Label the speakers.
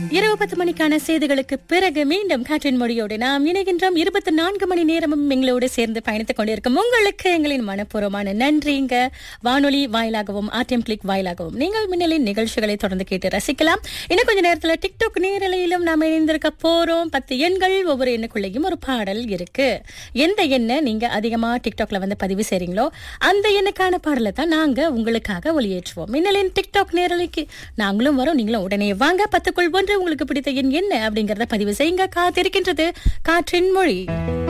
Speaker 1: இரவு பத்து மணிக்கான செய்திகளுக்கு பிறகு மீண்டும் காற்றின் மொழியோடு நாம் இணைகின்றோம் இருபத்தி நான்கு மணி நேரமும் எங்களோடு சேர்ந்து பயணித்துக் கொண்டிருக்கும் உங்களுக்கு எங்களின் மனப்பூர்வமான நன்றிங்க வானொலி வாயிலாகவும் ஆர்டிஎம் கிளிக் வாயிலாகவும் நீங்கள் மின்னலின் நிகழ்ச்சிகளை தொடர்ந்து கேட்டு ரசிக்கலாம் இன்னும் கொஞ்ச நேரத்துல டிக்டாக் நேரலையிலும் நாம் இணைந்திருக்க போறோம் பத்து எண்கள் ஒவ்வொரு எண்ணுக்குள்ளேயும் ஒரு பாடல் இருக்கு எந்த எண்ணை நீங்க அதிகமா டிக்டாக்ல வந்து பதிவு செய்றீங்களோ அந்த எண்ணுக்கான பாடலை தான் நாங்க உங்களுக்காக ஒளியேற்றுவோம் மின்னலின் டிக்டாக் நேரலைக்கு நாங்களும் வரோம் நீங்களும் உடனே வாங்க பத்துக்குள் ஒன்று உங்களுக்கு பிடித்த எண் என்ன அப்படிங்கறத பதிவு செய்யுங்க காத்திருக்கின்றது காற்றின் மொழி